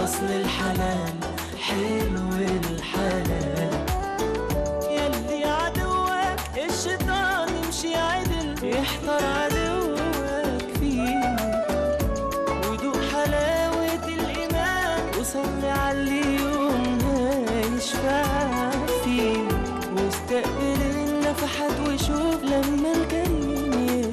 أصل الحلال حلو الحلال يلي عدوك الشيطان يمشي عدل يحضر عدوك فيه ودوق حلاوة الإيمان وصلي على اليوم هيشفع فيك واستقبل النفحات وشوف لما الكريم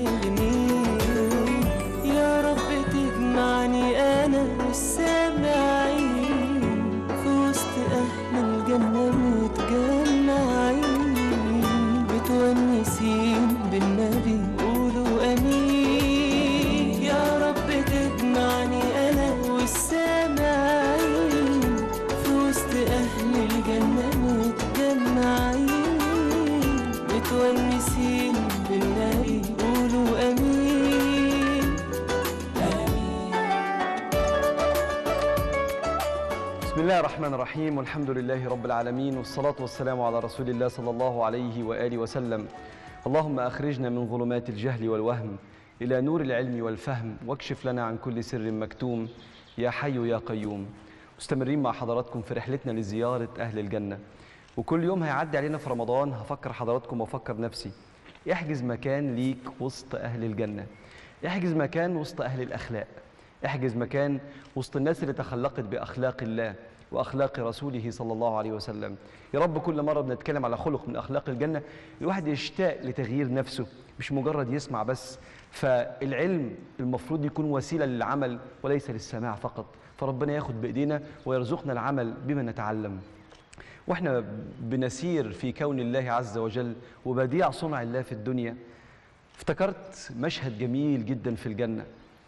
يغنيك يا رب تجمعني أنا والسامعين في وسط أهل الجنة متجمعين متونسين بالنبي قولوا أمين يا رب تجمعني أنا والسامعين في وسط أهل الجنة متجمعين متونسين بالنبي قولوا أمين آمين بسم الله الرحمن الرحيم والحمد لله رب العالمين والصلاة والسلام على رسول الله صلى الله عليه وآله وسلم اللهم أخرجنا من ظلمات الجهل والوهم إلى نور العلم والفهم واكشف لنا عن كل سر مكتوم يا حي يا قيوم مستمرين مع حضراتكم في رحلتنا لزيارة أهل الجنة وكل يوم هيعدي علينا في رمضان هفكر حضراتكم وافكر نفسي احجز مكان ليك وسط أهل الجنة احجز مكان وسط أهل الأخلاق احجز مكان وسط الناس اللي تخلقت بأخلاق الله وأخلاق رسوله صلى الله عليه وسلم يا رب كل مرة بنتكلم على خلق من أخلاق الجنة الواحد يشتاق لتغيير نفسه مش مجرد يسمع بس فالعلم المفروض يكون وسيلة للعمل وليس للسماع فقط فربنا ياخد بإيدينا ويرزقنا العمل بما نتعلم واحنا بنسير في كون الله عز وجل وبديع صنع الله في الدنيا افتكرت مشهد جميل جدا في الجنة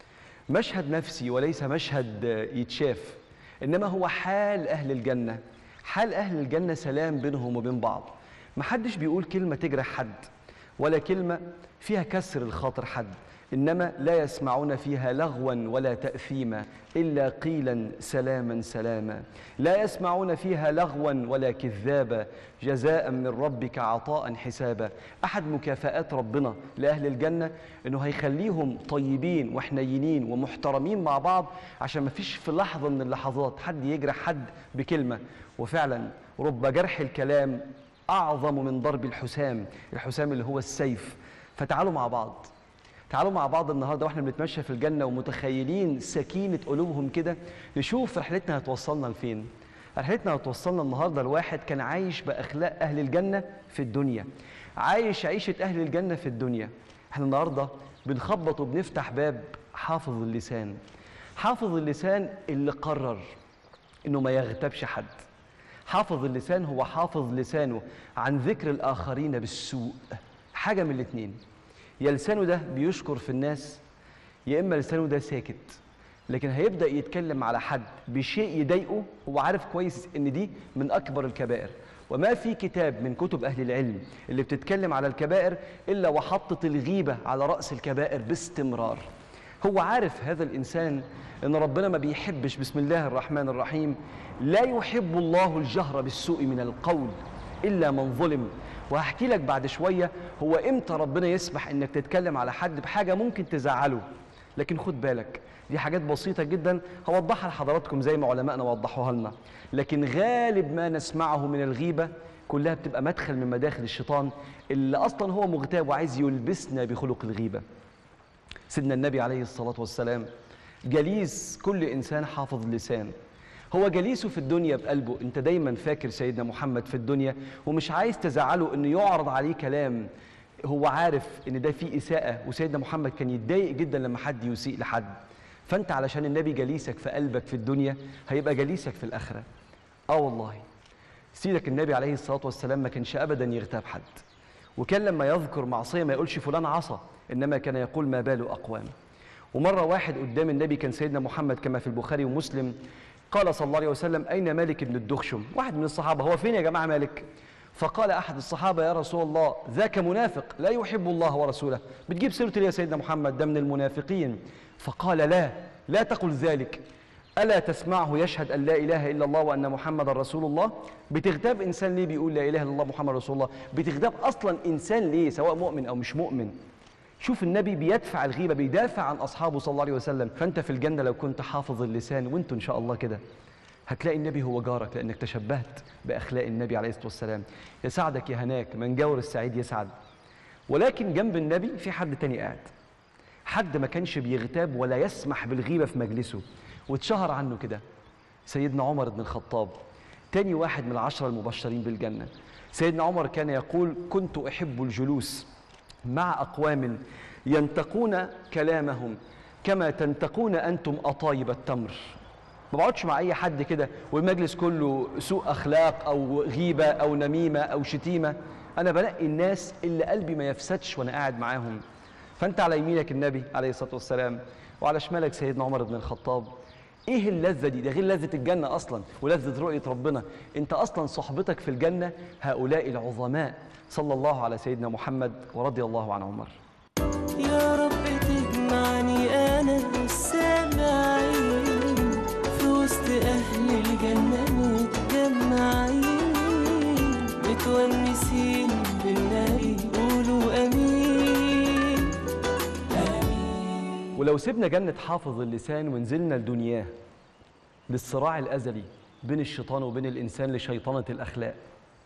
مشهد نفسي وليس مشهد يتشاف إنما هو حال أهل الجنة حال أهل الجنة سلام بينهم وبين بعض محدش بيقول كلمة تجرح حد ولا كلمة فيها كسر الخاطر حد إنما لا يسمعون فيها لغوا ولا تأثيما إلا قيلا سلاما سلاما لا يسمعون فيها لغوا ولا كذابا جزاء من ربك عطاء حسابا أحد مكافآت ربنا لأهل الجنة إنه هيخليهم طيبين وحنينين ومحترمين مع بعض عشان ما فيش في لحظة من اللحظات حد يجرح حد بكلمة وفعلا رب جرح الكلام أعظم من ضرب الحسام الحسام اللي هو السيف فتعالوا مع بعض تعالوا مع بعض النهارده واحنا بنتمشى في الجنه ومتخيلين سكينه قلوبهم كده نشوف رحلتنا هتوصلنا لفين رحلتنا هتوصلنا النهارده لواحد كان عايش باخلاق اهل الجنه في الدنيا عايش عيشه اهل الجنه في الدنيا احنا النهارده بنخبط وبنفتح باب حافظ اللسان حافظ اللسان اللي قرر انه ما يغتابش حد حافظ اللسان هو حافظ لسانه عن ذكر الاخرين بالسوء حاجه من الاثنين يا لسانه ده بيشكر في الناس يا اما لسانه ده ساكت لكن هيبدا يتكلم على حد بشيء يضايقه هو عارف كويس ان دي من اكبر الكبائر وما في كتاب من كتب اهل العلم اللي بتتكلم على الكبائر الا وحطت الغيبه على راس الكبائر باستمرار هو عارف هذا الانسان ان ربنا ما بيحبش بسم الله الرحمن الرحيم لا يحب الله الجهر بالسوء من القول الا من ظلم وهحكي لك بعد شويه هو امتى ربنا يسمح انك تتكلم على حد بحاجه ممكن تزعله لكن خد بالك دي حاجات بسيطة جدا هوضحها لحضراتكم زي ما علمائنا وضحوها لنا لكن غالب ما نسمعه من الغيبة كلها بتبقى مدخل من مداخل الشيطان اللي أصلا هو مغتاب وعايز يلبسنا بخلق الغيبة سيدنا النبي عليه الصلاة والسلام جليس كل إنسان حافظ لسان هو جليسه في الدنيا بقلبه انت دايما فاكر سيدنا محمد في الدنيا ومش عايز تزعله انه يعرض عليه كلام هو عارف ان ده فيه اساءه وسيدنا محمد كان يتضايق جدا لما حد يسيء لحد فانت علشان النبي جليسك في قلبك في الدنيا هيبقى جليسك في الاخره اه والله سيدك النبي عليه الصلاه والسلام ما كانش ابدا يغتاب حد وكان لما يذكر معصيه ما يقولش فلان عصى انما كان يقول ما بال اقوام ومره واحد قدام النبي كان سيدنا محمد كما في البخاري ومسلم قال صلى الله عليه وسلم أين مالك بن الدخشم واحد من الصحابة هو فين يا جماعة مالك فقال أحد الصحابة يا رسول الله ذاك منافق لا يحب الله ورسوله بتجيب سيرته ليه يا سيدنا محمد ده من المنافقين فقال لا لا تقل ذلك ألا تسمعه يشهد أن لا إله إلا الله وأن محمد رسول الله بتغتاب إنسان ليه بيقول لا إله إلا الله محمد رسول الله بتغتاب أصلا إنسان ليه سواء مؤمن أو مش مؤمن شوف النبي بيدفع الغيبة بيدافع عن أصحابه صلى الله عليه وسلم فأنت في الجنة لو كنت حافظ اللسان وانتوا إن شاء الله كده هتلاقي النبي هو جارك لانك تشبهت باخلاق النبي عليه الصلاه والسلام يسعدك يا هناك من جور السعيد يسعد ولكن جنب النبي في حد تاني قاعد حد ما كانش بيغتاب ولا يسمح بالغيبه في مجلسه واتشهر عنه كده سيدنا عمر بن الخطاب تاني واحد من العشرة المبشرين بالجنة سيدنا عمر كان يقول كنت أحب الجلوس مع أقوام ينتقون كلامهم كما تنتقون أنتم أطايب التمر ما بقعدش مع أي حد كده والمجلس كله سوء أخلاق أو غيبة أو نميمة أو شتيمة أنا بنقي الناس اللي قلبي ما يفسدش وأنا قاعد معاهم فأنت على يمينك النبي عليه الصلاة والسلام وعلى شمالك سيدنا عمر بن الخطاب ايه اللذه دي ده غير لذه الجنه اصلا ولذه رؤيه ربنا انت اصلا صحبتك في الجنه هؤلاء العظماء صلى الله على سيدنا محمد ورضي الله عن عمر يا رب تجمعني انا والسامعين في وسط اهل الجنه متجمعين متونسين بالنبي قولوا امين امين ولو سيبنا جنه حافظ اللسان ونزلنا لدنياه للصراع الازلي بين الشيطان وبين الانسان لشيطنه الاخلاق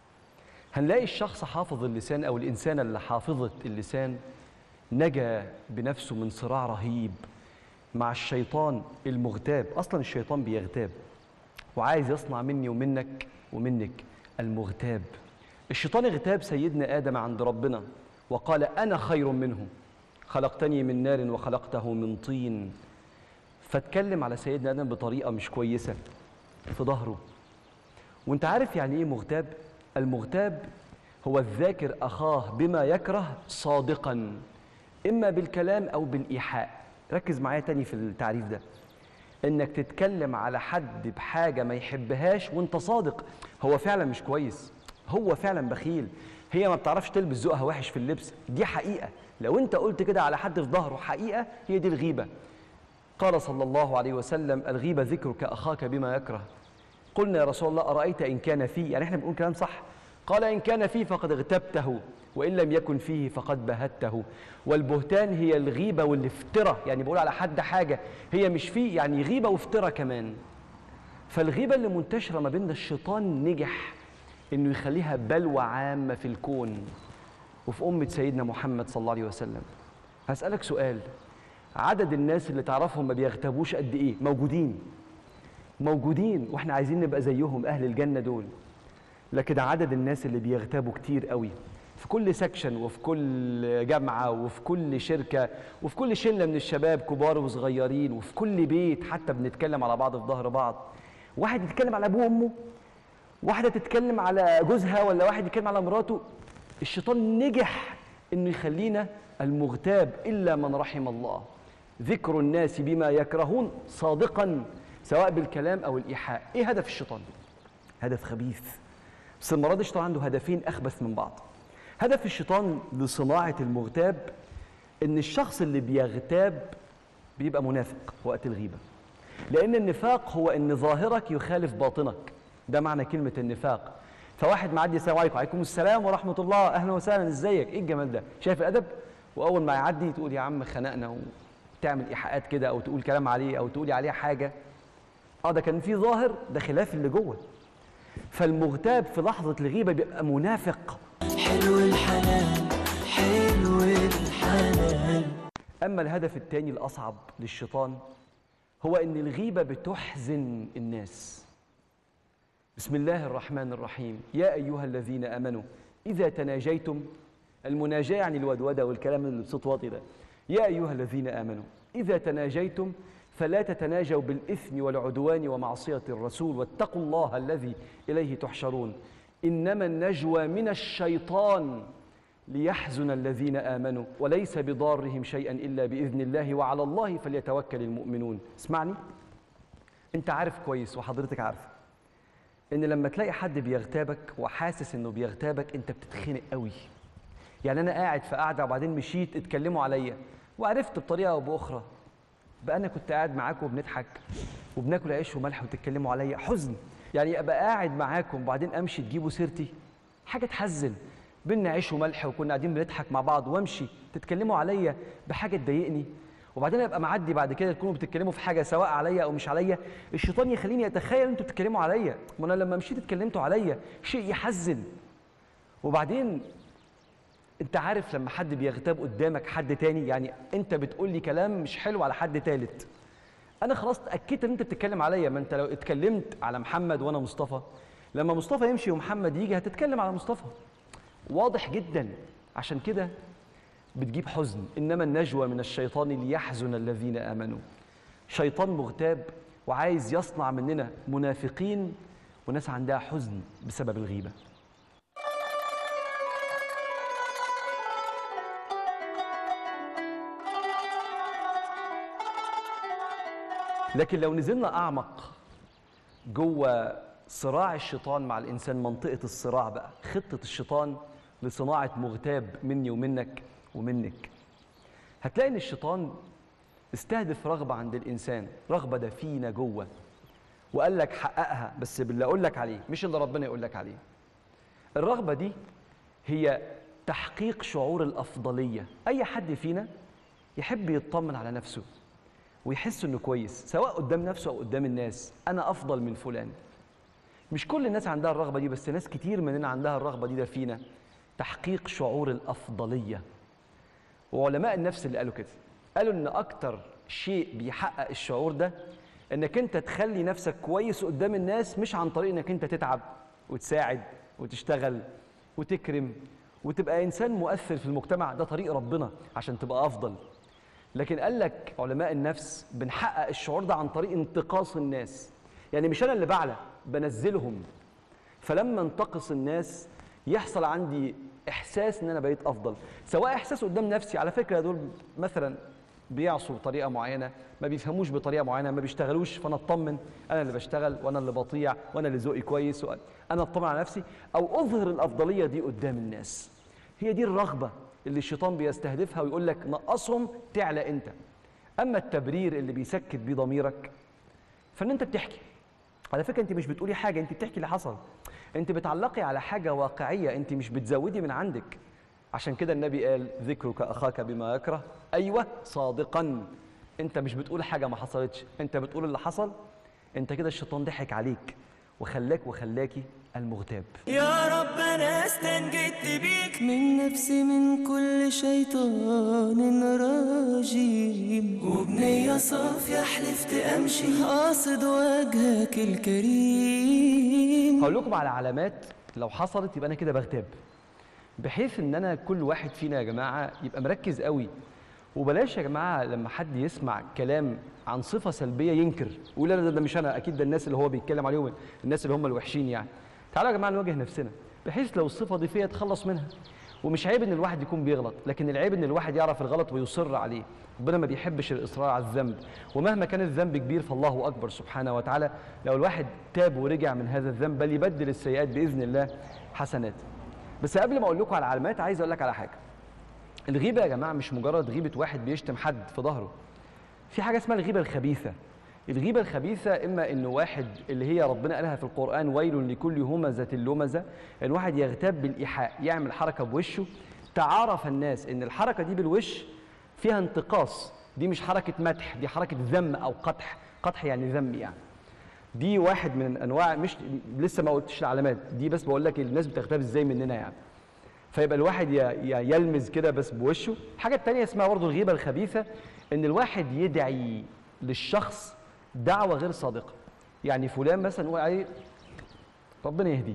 هنلاقي الشخص حافظ اللسان او الانسانه اللي حافظه اللسان نجا بنفسه من صراع رهيب مع الشيطان المغتاب اصلا الشيطان بيغتاب وعايز يصنع مني ومنك ومنك المغتاب الشيطان اغتاب سيدنا ادم عند ربنا وقال انا خير منه خلقتني من نار وخلقته من طين فاتكلم على سيدنا ادم بطريقه مش كويسه في ظهره وانت عارف يعني ايه مغتاب المغتاب هو الذاكر اخاه بما يكره صادقا اما بالكلام او بالايحاء ركز معايا تاني في التعريف ده انك تتكلم على حد بحاجه ما يحبهاش وانت صادق هو فعلا مش كويس هو فعلا بخيل هي ما بتعرفش تلبس ذوقها وحش في اللبس دي حقيقه لو انت قلت كده على حد في ظهره حقيقه هي دي الغيبه قال صلى الله عليه وسلم الغيبه ذكرك اخاك بما يكره قلنا يا رسول الله ارايت ان كان فيه يعني احنا بنقول كلام صح قال ان كان فيه فقد اغتبته وان لم يكن فيه فقد بهته والبهتان هي الغيبه والافتراء يعني بقول على حد حاجه هي مش فيه يعني غيبه وافتراء كمان فالغيبه اللي منتشره ما بين الشيطان نجح انه يخليها بلوى عامه في الكون وفي امه سيدنا محمد صلى الله عليه وسلم هسالك سؤال عدد الناس اللي تعرفهم ما بيغتابوش قد ايه موجودين موجودين واحنا عايزين نبقى زيهم اهل الجنه دول لكن عدد الناس اللي بيغتابوا كتير قوي في كل سكشن وفي كل جامعه وفي كل شركه وفي كل شله من الشباب كبار وصغيرين وفي كل بيت حتى بنتكلم على بعض في ظهر بعض واحد يتكلم على ابوه وامه واحده تتكلم على جوزها ولا واحد يتكلم على مراته الشيطان نجح انه يخلينا المغتاب الا من رحم الله ذكر الناس بما يكرهون صادقا سواء بالكلام او الايحاء ايه هدف الشيطان هدف خبيث بس المره دي الشيطان عنده هدفين اخبث من بعض هدف الشيطان لصناعه المغتاب ان الشخص اللي بيغتاب بيبقى منافق وقت الغيبه لان النفاق هو ان ظاهرك يخالف باطنك ده معنى كلمه النفاق فواحد معدي السلام عليكم وعليكم السلام ورحمه الله اهلا وسهلا ازيك ايه الجمال ده شايف الادب واول ما يعدي تقول يا عم خنقنا وتعمل ايحاءات كده او تقول كلام عليه او تقولي عليه حاجه اه ده كان في ظاهر ده خلاف اللي جوه فالمغتاب في لحظه الغيبه بيبقى منافق حلو الحلال حلو الحلال اما الهدف الثاني الاصعب للشيطان هو ان الغيبه بتحزن الناس بسم الله الرحمن الرحيم يا ايها الذين امنوا اذا تناجيتم المناجاه يعني الودوده والكلام اللي بصوت واطي ده يا ايها الذين امنوا اذا تناجيتم فلا تتناجوا بالاثم والعدوان ومعصيه الرسول واتقوا الله الذي اليه تحشرون انما النجوى من الشيطان ليحزن الذين امنوا وليس بضارهم شيئا الا باذن الله وعلى الله فليتوكل المؤمنون اسمعني انت عارف كويس وحضرتك عارفه ان لما تلاقي حد بيغتابك وحاسس انه بيغتابك انت بتتخنق قوي يعني انا قاعد في قاعده وبعدين مشيت اتكلموا عليا وعرفت بطريقه او باخرى بقى انا كنت قاعد معاكم وبنضحك وبناكل عيش وملح وتتكلموا عليا حزن يعني ابقى قاعد معاكم وبعدين امشي تجيبوا سيرتي حاجه تحزن بينا عيش وملح وكنا قاعدين بنضحك مع بعض وامشي تتكلموا عليا بحاجه تضايقني وبعدين ابقى معدي بعد كده تكونوا بتتكلموا في حاجه سواء عليا او مش عليا الشيطان يخليني اتخيل ان انتوا بتتكلموا عليا ما انا لما مشيت اتكلمتوا عليا شيء يحزن وبعدين انت عارف لما حد بيغتاب قدامك حد تاني يعني انت بتقول لي كلام مش حلو على حد تالت انا خلاص اتاكدت ان انت بتتكلم عليا ما انت لو اتكلمت على محمد وانا مصطفى لما مصطفى يمشي ومحمد يجي هتتكلم على مصطفى واضح جدا عشان كده بتجيب حزن انما النجوى من الشيطان ليحزن الذين امنوا شيطان مغتاب وعايز يصنع مننا منافقين وناس عندها حزن بسبب الغيبه لكن لو نزلنا اعمق جوه صراع الشيطان مع الانسان منطقه الصراع بقى خطه الشيطان لصناعه مغتاب مني ومنك ومنك هتلاقي ان الشيطان استهدف رغبه عند الانسان رغبه دفينه جوه وقال لك حققها بس باللي اقول لك عليه مش اللي ربنا يقول لك عليه الرغبه دي هي تحقيق شعور الافضليه اي حد فينا يحب يطمن على نفسه ويحس انه كويس سواء قدام نفسه او قدام الناس انا افضل من فلان مش كل الناس عندها الرغبه دي بس ناس كتير مننا عندها الرغبه دي ده فينا تحقيق شعور الافضليه وعلماء النفس اللي قالوا كده قالوا ان اكتر شيء بيحقق الشعور ده انك انت تخلي نفسك كويس قدام الناس مش عن طريق انك انت تتعب وتساعد وتشتغل وتكرم وتبقى انسان مؤثر في المجتمع ده طريق ربنا عشان تبقى افضل لكن قال لك علماء النفس بنحقق الشعور ده عن طريق انتقاص الناس يعني مش انا اللي بعلى بنزلهم فلما انتقص الناس يحصل عندي احساس ان انا بقيت افضل سواء احساس قدام نفسي على فكره دول مثلا بيعصوا بطريقه معينه ما بيفهموش بطريقه معينه ما بيشتغلوش فانا اطمن انا اللي بشتغل وانا اللي بطيع وانا اللي ذوقي كويس وأنا- انا اطمن على نفسي او اظهر الافضليه دي قدام الناس هي دي الرغبه اللي الشيطان بيستهدفها ويقول لك نقصهم تعلى انت اما التبرير اللي بيسكت بيه ضميرك فان انت بتحكي على فكره انت مش بتقولي حاجه انت بتحكي اللي حصل انت بتعلقي على حاجه واقعيه انت مش بتزودي من عندك عشان كده النبي قال ذكرك اخاك بما يكره ايوه صادقا انت مش بتقول حاجه ما حصلتش انت بتقول اللي حصل انت كده الشيطان ضحك عليك وخلاك وخلاكي المغتاب يا رب انا استنجدت بيك من نفسي من كل شيطان رجيم وبنية صافية حلفت امشي قاصد وجهك الكريم هقول لكم على علامات لو حصلت يبقى انا كده بغتاب بحيث ان انا كل واحد فينا يا جماعه يبقى مركز قوي وبلاش يا جماعه لما حد يسمع كلام عن صفه سلبيه ينكر يقول لا ده, ده مش انا اكيد ده الناس اللي هو بيتكلم عليهم الناس اللي هم الوحشين يعني تعالوا يا جماعه نواجه نفسنا بحيث لو الصفه دي فيا اتخلص منها ومش عيب ان الواحد يكون بيغلط لكن العيب ان الواحد يعرف الغلط ويصر عليه ربنا ما بيحبش الاصرار على الذنب ومهما كان الذنب كبير فالله اكبر سبحانه وتعالى لو الواحد تاب ورجع من هذا الذنب بل يبدل السيئات باذن الله حسنات بس قبل ما اقول لكم على العلامات عايز اقول لك على حاجه الغيبه يا جماعه مش مجرد غيبه واحد بيشتم حد في ظهره في حاجه اسمها الغيبه الخبيثه الغيبه الخبيثه اما انه واحد اللي هي ربنا قالها في القران ويل لكل همزه لمزه ان واحد يغتاب بالايحاء يعمل حركه بوشه تعارف الناس ان الحركه دي بالوش فيها انتقاص دي مش حركه مدح دي حركه ذم او قدح قدح يعني ذم يعني دي واحد من انواع مش لسه ما قلتش العلامات دي بس بقول لك الناس بتغتاب ازاي مننا يعني فيبقى الواحد ي- ي- يلمز كده بس بوشه الحاجة التانية اسمها برضه الغيبة الخبيثة ان الواحد يدعي للشخص دعوة غير صادقة يعني فلان مثلا يقول عليه ربنا يهديه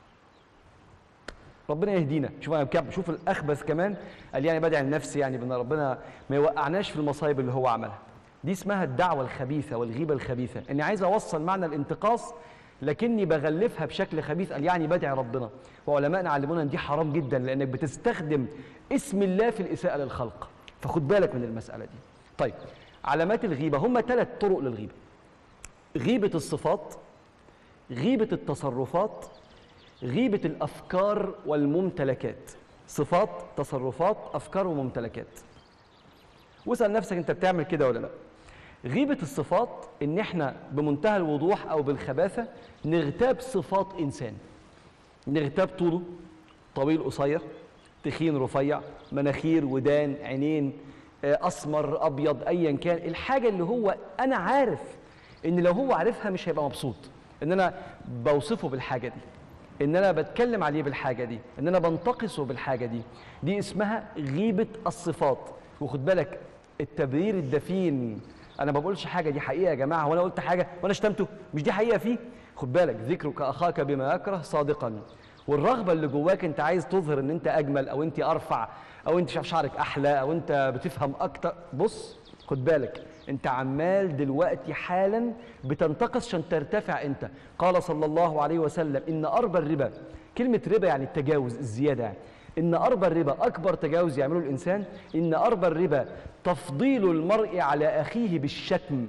ربنا يهدينا شوف انا بكب شوف الاخبث كمان قال يعني بدعي لنفسي يعني بان ربنا ما يوقعناش في المصايب اللي هو عملها دي اسمها الدعوه الخبيثه والغيبه الخبيثه اني عايز اوصل معنى الانتقاص لكني بغلفها بشكل خبيث قال يعني بدعي ربنا وعلمائنا علمونا ان دي حرام جدا لانك بتستخدم اسم الله في الاساءه للخلق فخد بالك من المساله دي طيب علامات الغيبه هم ثلاث طرق للغيبه غيبه الصفات غيبه التصرفات غيبة الأفكار والممتلكات صفات تصرفات أفكار وممتلكات واسأل نفسك أنت بتعمل كده ولا لا غيبة الصفات إن إحنا بمنتهى الوضوح أو بالخباثة نغتاب صفات إنسان نغتاب طوله طويل قصير تخين رفيع مناخير ودان عينين آه، اسمر ابيض ايا كان الحاجه اللي هو انا عارف ان لو هو عارفها مش هيبقى مبسوط ان انا بوصفه بالحاجه دي ان انا بتكلم عليه بالحاجه دي ان انا بنتقصه بالحاجه دي دي اسمها غيبه الصفات وخد بالك التبرير الدفين انا ما بقولش حاجه دي حقيقه يا جماعه وانا قلت حاجه وانا شتمته مش دي حقيقه فيه خد بالك ذكرك اخاك بما يكره صادقا والرغبه اللي جواك انت عايز تظهر ان انت اجمل او انت ارفع او انت شايف شعرك احلى او انت بتفهم اكتر بص خد بالك انت عمال دلوقتي حالا بتنتقص عشان ترتفع انت قال صلى الله عليه وسلم ان اربى الربا كلمه ربا يعني التجاوز الزياده يعني ان اربى الربا اكبر تجاوز يعمله الانسان ان اربى الربا تفضيل المرء على اخيه بالشتم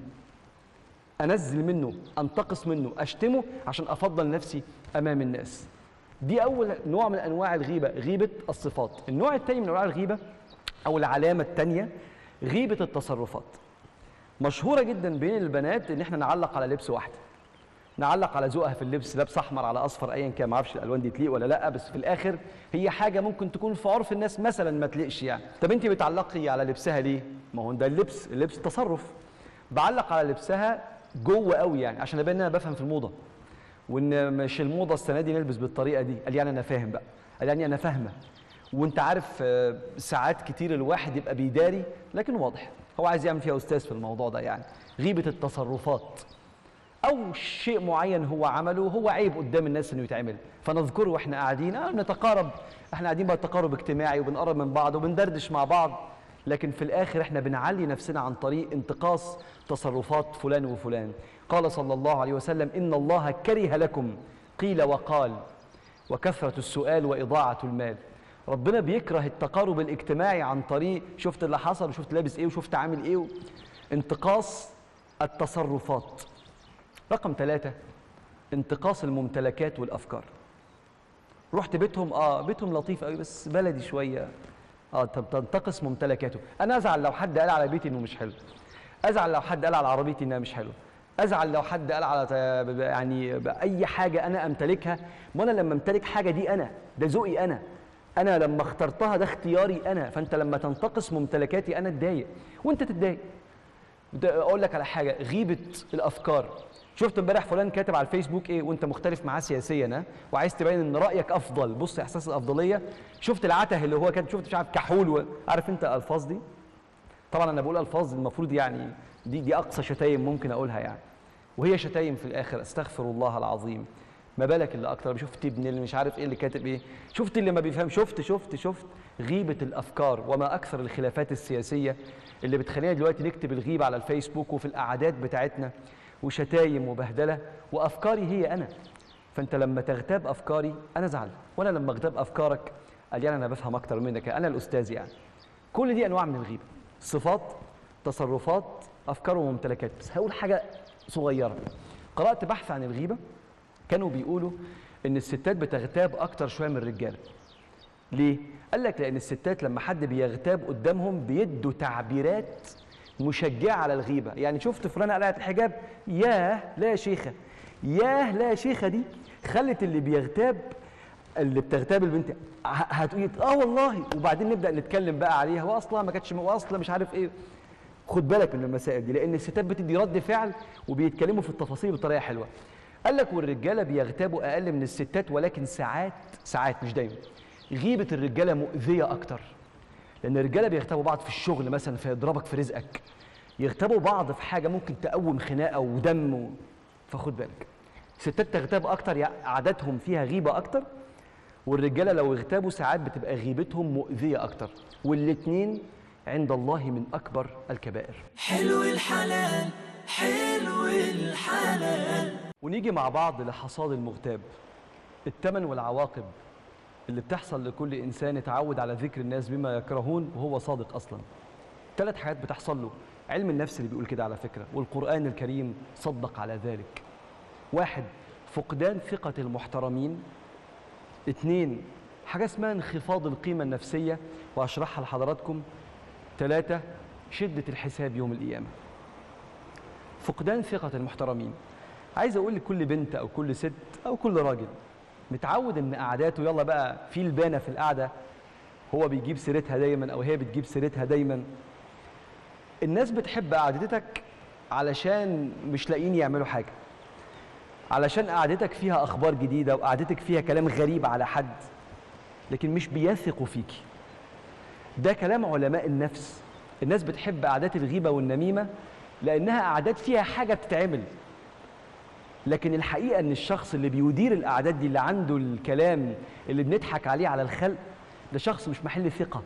انزل منه انتقص منه اشتمه عشان افضل نفسي امام الناس دي اول نوع من انواع الغيبه غيبه الصفات النوع الثاني من انواع الغيبه او العلامه الثانيه غيبه التصرفات مشهوره جدا بين البنات ان احنا نعلق على لبس واحده نعلق على ذوقها في اللبس لابس احمر على اصفر ايا كان ما اعرفش الالوان دي تليق ولا لا بس في الاخر هي حاجه ممكن تكون في عرف الناس مثلا ما تليقش يعني طب انت بتعلقي على لبسها ليه ما هو ده اللبس اللبس تصرف بعلق على لبسها جوه قوي يعني عشان ابين ان انا بفهم في الموضه وان مش الموضه السنه دي نلبس بالطريقه دي قال يعني انا فاهم بقى قال يعني انا فاهمه وانت عارف آه، ساعات كتير الواحد يبقى بيداري لكن واضح هو عايز يعمل فيها استاذ في الموضوع ده يعني غيبه التصرفات او شيء معين هو عمله هو عيب قدام الناس انه يتعمل فنذكره واحنا قاعدين آه نتقارب احنا قاعدين بقى تقارب اجتماعي وبنقرب من بعض وبندردش مع بعض لكن في الاخر احنا بنعلي نفسنا عن طريق انتقاص تصرفات فلان وفلان قال صلى الله عليه وسلم ان الله كره لكم قيل وقال وكثره السؤال واضاعه المال ربنا بيكره التقارب الاجتماعي عن طريق شفت اللي حصل وشفت لابس ايه وشفت عامل ايه انتقاص التصرفات رقم ثلاثة انتقاص الممتلكات والأفكار رحت بيتهم اه بيتهم لطيف قوي بس بلدي شوية اه طب تنتقص ممتلكاته أنا أزعل لو حد قال على بيتي إنه مش حلو أزعل لو حد قال على عربيتي إنها مش حلوة أزعل لو حد قال على ت- يعني أي حاجة أنا أمتلكها ما أنا لما أمتلك حاجة دي أنا ده ذوقي أنا أنا لما اخترتها ده اختياري أنا فأنت لما تنتقص ممتلكاتي أنا أتضايق وأنت تتضايق ده اقول لك على حاجه غيبه الافكار شفت امبارح فلان كاتب على الفيسبوك ايه وانت مختلف معاه سياسيا ها وعايز تبين ان رايك افضل بص احساس الافضليه شفت العته اللي هو كان شفت مش عارف كحول و... عارف انت الالفاظ دي طبعا انا بقول الفاظ المفروض يعني دي دي اقصى شتايم ممكن اقولها يعني وهي شتايم في الاخر استغفر الله العظيم ما بالك اللي اكتر شفت ابن اللي مش عارف ايه اللي كاتب ايه شفت اللي ما بيفهم شفت شفت شفت غيبه الافكار وما اكثر الخلافات السياسيه اللي بتخلينا دلوقتي نكتب الغيبه على الفيسبوك وفي القعدات بتاعتنا وشتايم وبهدله وافكاري هي انا فانت لما تغتاب افكاري انا ازعل وانا لما اغتاب افكارك قال يعني انا بفهم اكتر منك انا الاستاذ يعني كل دي انواع من الغيبه صفات تصرفات افكار وممتلكات بس هقول حاجه صغيره قرات بحث عن الغيبه كانوا بيقولوا ان الستات بتغتاب اكتر شويه من الرجاله ليه قال لك لان الستات لما حد بيغتاب قدامهم بيدوا تعبيرات مشجعه على الغيبه يعني شفت فلانه قلعت الحجاب ياه لا يا شيخه ياه لا يا شيخه دي خلت اللي بيغتاب اللي بتغتاب البنت ه- هتقولي اه والله وبعدين نبدا نتكلم بقى عليها واصلا ما كانتش واصلا مش عارف ايه خد بالك من المسائل دي لان الستات بتدي رد فعل وبيتكلموا في التفاصيل بطريقه حلوه قال لك والرجاله بيغتابوا اقل من الستات ولكن ساعات ساعات مش دايما غيبه الرجاله مؤذيه اكتر لان الرجاله بيغتابوا بعض في الشغل مثلا فيضربك في رزقك يغتابوا بعض في حاجه ممكن تقوم خناقه ودم و... فخد بالك الستات تغتاب اكتر يع- عاداتهم فيها غيبه اكتر والرجاله لو اغتابوا ساعات بتبقى غيبتهم مؤذيه اكتر والاتنين عند الله من اكبر الكبائر حلو الحلال حلو الحلال ونيجي مع بعض لحصاد المغتاب الثمن والعواقب اللي بتحصل لكل انسان اتعود على ذكر الناس بما يكرهون وهو صادق اصلا ثلاث حاجات بتحصل له علم النفس اللي بيقول كده على فكره والقران الكريم صدق على ذلك واحد فقدان ثقه المحترمين اثنين حاجه اسمها انخفاض القيمه النفسيه واشرحها لحضراتكم ثلاثه شده الحساب يوم القيامه فقدان ثقة المحترمين عايز أقول لكل بنت أو كل ست أو كل راجل متعود إن قعداته يلا بقى في البانة في القعدة هو بيجيب سيرتها دايما أو هي بتجيب سيرتها دايما الناس بتحب قعدتك علشان مش لاقيين يعملوا حاجة علشان قعدتك فيها أخبار جديدة وقعدتك فيها كلام غريب على حد لكن مش بيثقوا فيكي ده كلام علماء النفس الناس بتحب قعدات الغيبة والنميمة لأنها قعدات فيها حاجة بتتعمل لكن الحقيقة أن الشخص اللي بيدير القعدات دي اللي عنده الكلام اللي بنضحك عليه على الخلق ده شخص مش محل ثقة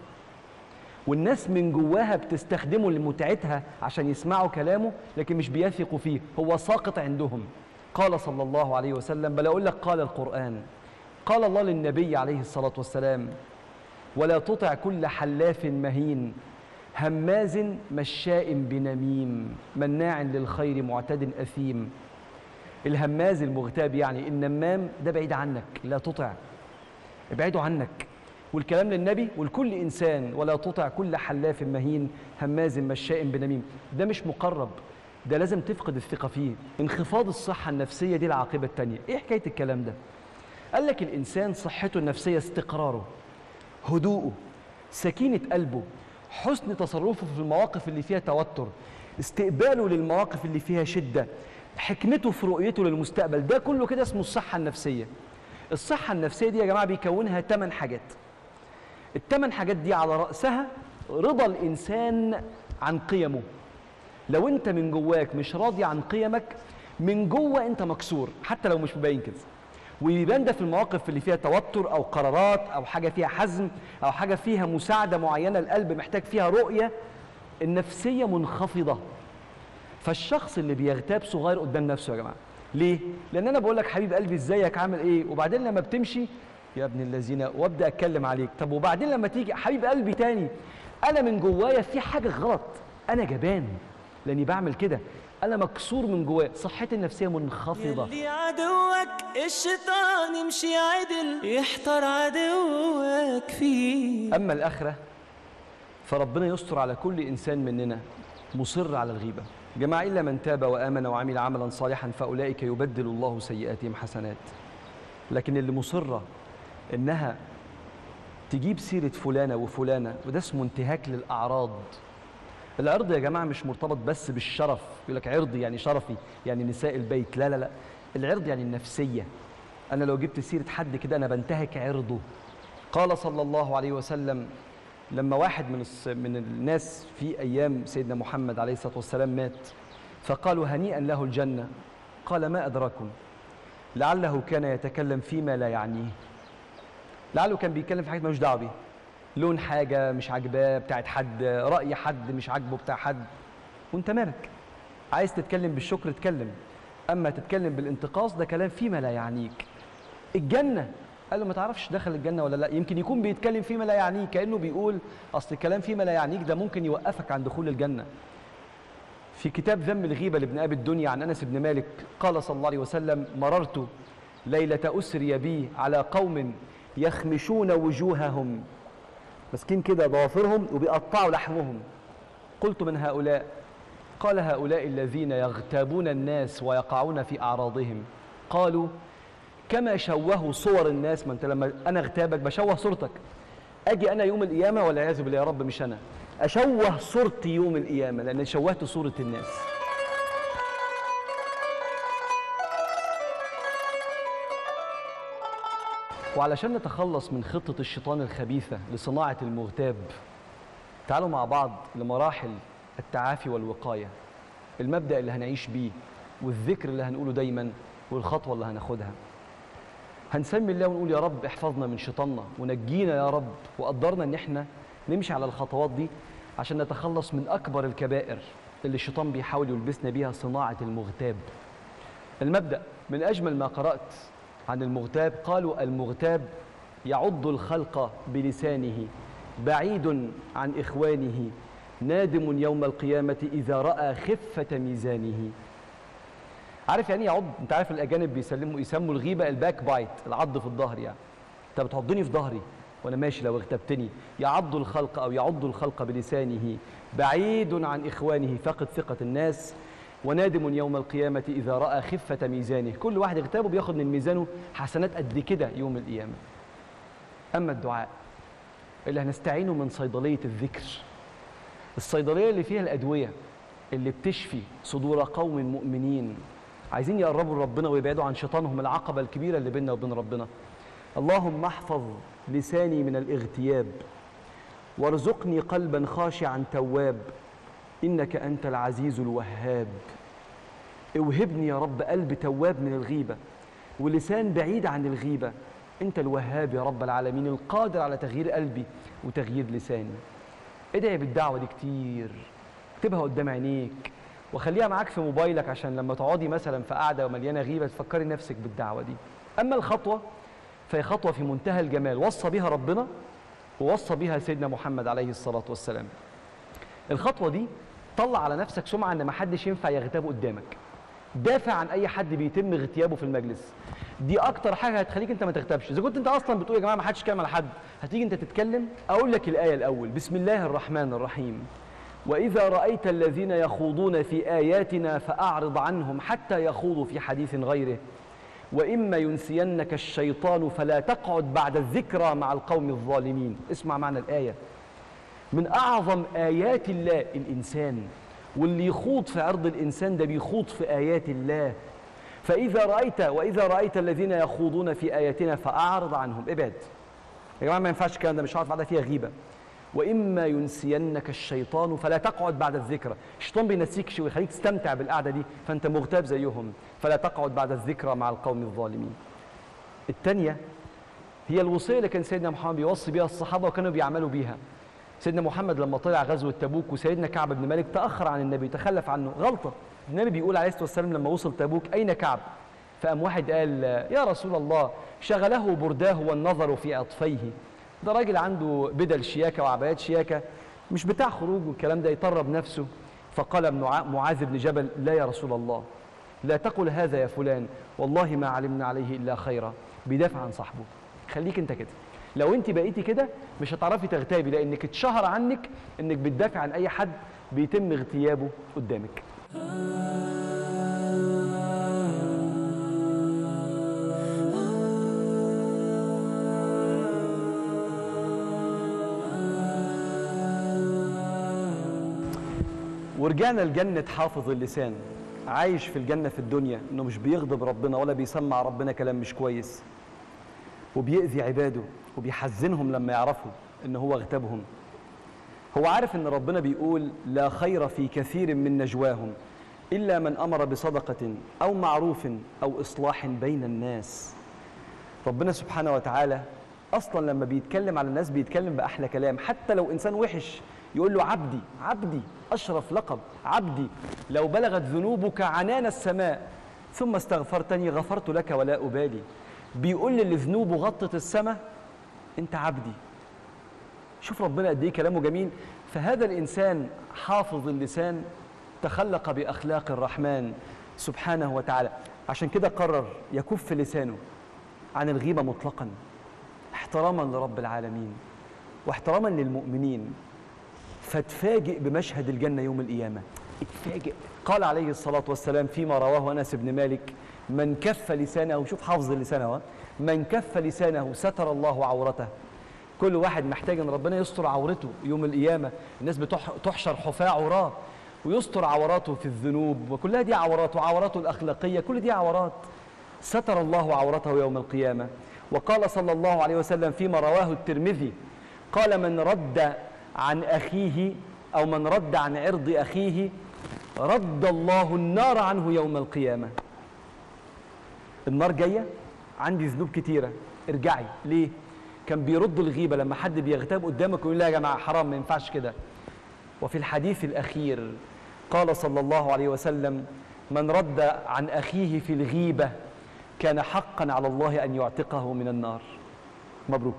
والناس من جواها بتستخدمه لمتعتها عشان يسمعوا كلامه لكن مش بيثقوا فيه هو ساقط عندهم قال صلى الله عليه وسلم بل أقول لك قال القرآن قال الله للنبي عليه الصلاة والسلام ولا تطع كل حلاف مهين هماز مشاء بنميم مناع للخير معتد أثيم الهماز المغتاب يعني النمام ده بعيد عنك لا تطع ابعدوا عنك والكلام للنبي ولكل إنسان ولا تطع كل حلاف مهين هماز مشاء بنميم ده مش مقرب ده لازم تفقد الثقة فيه انخفاض الصحة النفسية دي العاقبة التانية ايه حكاية الكلام ده قال لك الإنسان صحته النفسية استقراره هدوءه سكينة قلبه حسن تصرفه في المواقف اللي فيها توتر استقباله للمواقف اللي فيها شدة حكمته في رؤيته للمستقبل ده كله كده اسمه الصحة النفسية الصحة النفسية دي يا جماعة بيكونها ثمان حاجات الثمان حاجات دي على رأسها رضا الإنسان عن قيمه لو انت من جواك مش راضي عن قيمك من جوه انت مكسور حتى لو مش مبين كده ويبان ده في المواقف اللي فيها توتر او قرارات او حاجه فيها حزم او حاجه فيها مساعده معينه القلب محتاج فيها رؤيه النفسيه منخفضه فالشخص اللي بيغتاب صغير قدام نفسه يا جماعه ليه لان انا بقول لك حبيب قلبي ازيك عامل ايه وبعدين لما بتمشي يا ابن الذين وابدا اتكلم عليك طب وبعدين لما تيجي حبيب قلبي تاني انا من جوايا في حاجه غلط انا جبان لاني بعمل كده انا مكسور من جوايا صحتي النفسيه منخفضه يلي عدوك الشيطان يمشي عدل يحتار عدوك فيه اما الاخره فربنا يستر على كل انسان مننا مصر على الغيبه جماعة إلا من تاب وآمن وعمل عملا صالحا فأولئك يبدل الله سيئاتهم حسنات لكن اللي مصرة إنها تجيب سيرة فلانة وفلانة وده اسمه انتهاك للأعراض العرض يا جماعة مش مرتبط بس بالشرف يقول لك عرضي يعني شرفي يعني نساء البيت لا لا لا العرض يعني النفسية أنا لو جبت سيرة حد كده أنا بنتهك عرضه قال صلى الله عليه وسلم لما واحد من الص- من الناس في ايام سيدنا محمد عليه الصلاه والسلام مات فقالوا هنيئا له الجنه قال ما ادراكم لعله كان يتكلم فيما لا يعنيه لعله كان بيتكلم في حاجات ملوش دعوه بيها لون حاجه مش عاجباه بتاعت حد راي حد مش عاجبه بتاع حد وانت مالك عايز تتكلم بالشكر اتكلم اما تتكلم بالانتقاص ده كلام فيما لا يعنيك الجنه قال له ما تعرفش دخل الجنه ولا لا يمكن يكون بيتكلم فيما لا يعنيه كانه بيقول اصل الكلام فيما لا يعنيك ده ممكن يوقفك عن دخول الجنه في كتاب ذم الغيبه لابن ابي الدنيا عن انس بن مالك قال صلى الله عليه وسلم مررت ليله اسري بي على قوم يخمشون وجوههم ماسكين كده ضوافرهم وبيقطعوا لحمهم قلت من هؤلاء قال هؤلاء الذين يغتابون الناس ويقعون في اعراضهم قالوا كما شوهوا صور الناس ما انت لما انا اغتابك بشوه صورتك اجي انا يوم القيامه والعياذ بالله يا رب مش انا اشوه صورتي يوم القيامه لان شوهت صوره الناس وعلشان نتخلص من خطه الشيطان الخبيثه لصناعه المغتاب تعالوا مع بعض لمراحل التعافي والوقايه المبدا اللي هنعيش بيه والذكر اللي هنقوله دايما والخطوه اللي هناخدها هنسمي الله ونقول يا رب احفظنا من شيطاننا ونجينا يا رب وقدرنا ان احنا نمشي على الخطوات دي عشان نتخلص من اكبر الكبائر اللي الشيطان بيحاول يلبسنا بيها صناعه المغتاب المبدا من اجمل ما قرات عن المغتاب قالوا المغتاب يعض الخلق بلسانه بعيد عن اخوانه نادم يوم القيامه اذا راى خفه ميزانه عارف يعني ايه يعض انت عارف الاجانب بيسلموا يسموا الغيبه الباك بايت العض في الظهر يعني انت بتعضني في ظهري وانا ماشي لو اغتبتني يعض الخلق او يعض الخلق بلسانه بعيد عن اخوانه فقد ثقه الناس ونادم يوم القيامه اذا راى خفه ميزانه كل واحد اغتابه بياخد من ميزانه حسنات قد كده يوم القيامه اما الدعاء اللي هنستعينه من صيدليه الذكر الصيدليه اللي فيها الادويه اللي بتشفي صدور قوم مؤمنين عايزين يقربوا لربنا ويبعدوا عن شيطانهم العقبه الكبيره اللي بيننا وبين ربنا اللهم احفظ لساني من الاغتياب وارزقني قلبا خاشعا تواب انك انت العزيز الوهاب اوهبني يا رب قلب تواب من الغيبه ولسان بعيد عن الغيبه انت الوهاب يا رب العالمين القادر على تغيير قلبي وتغيير لساني ادعي بالدعوه دي كتير اكتبها قدام عينيك وخليها معاك في موبايلك عشان لما تقعدي مثلا في قعده ومليانه غيبه تفكري نفسك بالدعوه دي اما الخطوه فهي خطوه في منتهى الجمال وصى بها ربنا ووصى بها سيدنا محمد عليه الصلاه والسلام الخطوه دي طلع على نفسك سمعه ان ما حدش ينفع يغتاب قدامك دافع عن اي حد بيتم اغتيابه في المجلس دي اكتر حاجه هتخليك انت ما تغتابش اذا كنت انت اصلا بتقول يا جماعه ما حدش يتكلم على حد هتيجي انت تتكلم اقول لك الايه الاول بسم الله الرحمن الرحيم واذا رايت الذين يخوضون في اياتنا فاعرض عنهم حتى يخوضوا في حديث غيره واما ينسينك الشيطان فلا تقعد بعد الذكرى مع القوم الظالمين اسمع معنى الايه من اعظم ايات الله الانسان واللي يخوض في عرض الانسان ده بيخوض في ايات الله فاذا رايت واذا رايت الذين يخوضون في اياتنا فاعرض عنهم ابعد يا جماعه ما ينفعش الكلام ده مش هقعد بعدها فيها غيبه واما ينسينك الشيطان فلا تقعد بعد الذكرى الشيطان بينسيك شيء ويخليك تستمتع بالقعده دي فانت مغتاب زيهم فلا تقعد بعد الذكرى مع القوم الظالمين الثانيه هي الوصيه اللي كان سيدنا محمد بيوصي بيها الصحابه وكانوا بيعملوا بيها سيدنا محمد لما طلع غزوه تبوك وسيدنا كعب بن مالك تاخر عن النبي تخلف عنه غلطه النبي بيقول عليه الصلاه والسلام لما وصل تبوك اين كعب فقام واحد قال يا رسول الله شغله برداه والنظر في اطفيه ده راجل عنده بدل شياكه وعبايات شياكه مش بتاع خروج والكلام ده يطرب نفسه فقال ابن معاذ بن جبل لا يا رسول الله لا تقل هذا يا فلان والله ما علمنا عليه الا خيرا بيدافع عن صاحبه خليك انت كده لو انت بقيتي كده مش هتعرفي تغتابي لانك اتشهر عنك انك بتدافع عن اي حد بيتم اغتيابه قدامك ورجعنا لجنة حافظ اللسان عايش في الجنة في الدنيا انه مش بيغضب ربنا ولا بيسمع ربنا كلام مش كويس وبيأذي عباده وبيحزنهم لما يعرفوا ان هو اغتابهم هو عارف ان ربنا بيقول لا خير في كثير من نجواهم الا من امر بصدقه او معروف او اصلاح بين الناس ربنا سبحانه وتعالى اصلا لما بيتكلم على الناس بيتكلم باحلى كلام حتى لو انسان وحش يقول له عبدي عبدي اشرف لقب عبدي لو بلغت ذنوبك عنان السماء ثم استغفرتني غفرت لك ولا ابالي بيقول للي ذنوبه غطت السماء انت عبدي شوف ربنا قد ايه كلامه جميل فهذا الانسان حافظ اللسان تخلق باخلاق الرحمن سبحانه وتعالى عشان كده قرر يكف لسانه عن الغيبه مطلقا احتراما لرب العالمين واحتراما للمؤمنين فتفاجئ بمشهد الجنه يوم القيامه اتفاجئ قال عليه الصلاه والسلام فيما رواه انس بن مالك من كف لسانه شوف حافظ اللسان اهو من كف لسانه ستر الله عورته كل واحد محتاج ان ربنا يستر عورته يوم القيامه الناس بتحشر حفاة عراة ويستر عوراته في الذنوب وكلها دي عورات وعوراته الاخلاقيه كل دي عورات ستر الله عورته يوم القيامه وقال صلى الله عليه وسلم فيما رواه الترمذي قال من رد عن اخيه او من رد عن عرض اخيه رد الله النار عنه يوم القيامه النار جايه عندي ذنوب كتيره ارجعي ليه كان بيرد الغيبه لما حد بيغتاب قدامك ويقول لا يا جماعه حرام ما ينفعش كده وفي الحديث الاخير قال صلى الله عليه وسلم من رد عن اخيه في الغيبه كان حقا على الله ان يعتقه من النار مبروك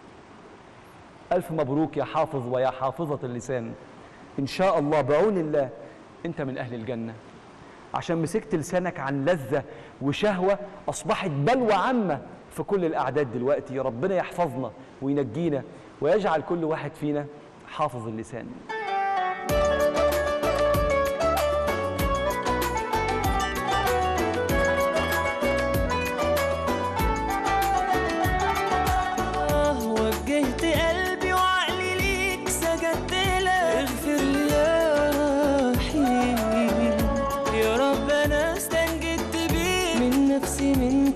الف مبروك يا حافظ ويا حافظه اللسان ان شاء الله بعون الله انت من اهل الجنه عشان مسكت لسانك عن لذة وشهوة أصبحت بلوى عامة في كل الأعداد دلوقتي ربنا يحفظنا وينجينا ويجعل كل واحد فينا حافظ اللسان آه وجهت قلبي وعقلي ليك سجدت لك اغفر لي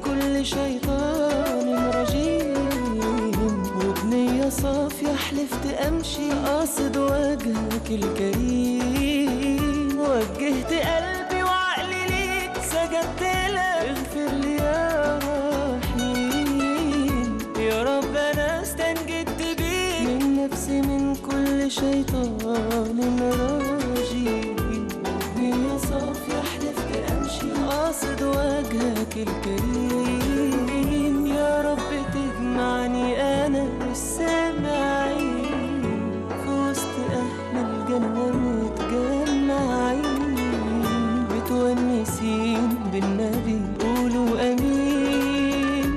كل شيطان رجيم وبنية صافية حلفت أمشي قاصد وجهك الكريم وجهت قلبي وعقلي ليك سجدت لك اغفر لي يا رحيم يا رب أنا استنجدت بيك من نفسي من كل شيطان رجيم وبنية صافية حلفت أمشي قاصد وجهك الكريم يا رب تجمعني أنا والسامعين في وسط أهل الجنة متجمعين متونسين بالنبي قولوا أمين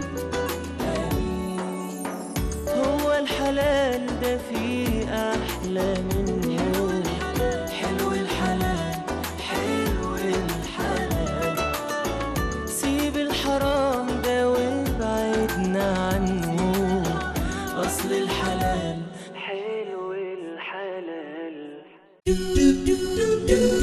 آمين هو الحلال ده فيه أحلى منه حلو الحلال حلو الحلال سيب الحرام ده وابعدنا عنه أصل الحلال حلو الحلال